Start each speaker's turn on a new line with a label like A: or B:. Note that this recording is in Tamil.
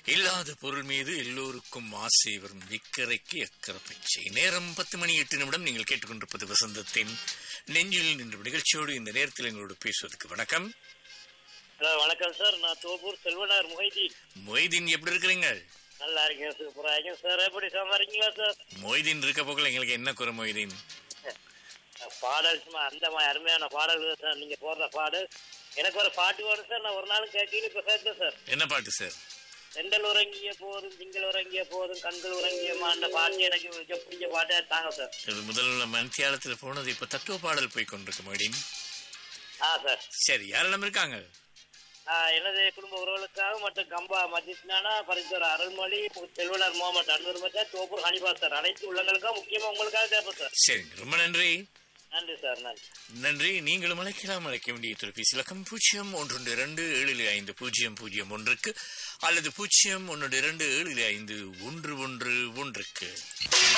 A: இல்லாத பொருள் மீது எல்லோருக்கும் ஆசை வரும் இக்கரைக்கு அக்கறை பச்சை நேரம் பத்து மணி எட்டு நிமிடம் நீங்கள் கேட்டுக்கொண்டிருப்பது வசந்தத்தின் நெஞ்சில் நின்ற நிகழ்ச்சியோடு இந்த நேரத்தில் எங்களோடு பேசுவதற்கு வணக்கம்
B: ஹலோ வணக்கம் சார் நான் தோப்பூர் செல்வனார் முஹைதீன்
A: மொய்தீன் எப்படி இருக்கிறீங்க
B: நல்லா இருக்கேன் சூப்பரா இருக்கேன் சார் எப்படி சும்மா இருக்கீங்களா சார்
A: மொய்தீன் இருக்க போகல எங்களுக்கு என்ன குறை மொய்தீன்
B: பாடல் சும்மா அந்த மாதிரி அருமையான பாடல்கள் சார் நீங்க போடுற பாடல் எனக்கு ஒரு பாட்டு வேணும் சார் நான் ஒரு நாளும் கேட்கல இப்ப கேட்டேன் சார்
A: என்ன பாட்டு சார்
B: செண்டல் உறங்கிய போதும் திங்கள் உறங்கிய போதும் கண்கள் உறங்கிய அந்த பாட்டு எனக்கு மிக பிடிச்ச பாட்டா தாங்க சார்
A: இது முதல்ல மனத்தியாலத்தில் போனது இப்ப தத்துவ பாடல் போய் கொண்டிருக்கு மொய்தீன்
B: ஆ சார்
A: சரி யாரெல்லாம் இருக்காங்க
B: ஆ, எனது குடும்ப உறவுகளுக்காக மற்றும் கம்பா மஜித்னானா பரிந்துரை அருள்மொழி செல்வனார் முகமது அன்பர் மச்சா தோப்பூர் ஹனிபா சார் அனைத்து உள்ளங்களுக்காக முக்கியமா உங்களுக்காக கேட்பேன் சார்
A: சரி ரொம்ப நன்றி
B: நன்றி சார் நன்றி
A: நன்றி நீங்களும் அழைக்கலாம் அழைக்க வேண்டிய தொலைபேசி இலக்கம் பூஜ்ஜியம் ஒன்று இரண்டு ஏழு ஐந்து பூஜ்ஜியம் பூஜ்ஜியம் ஒன்றுக்கு அல்லது பூஜ்ஜியம் ஒன்று இரண்டு ஏழு ஐந்து ஒன்று ஒன்று ஒன்றுக்கு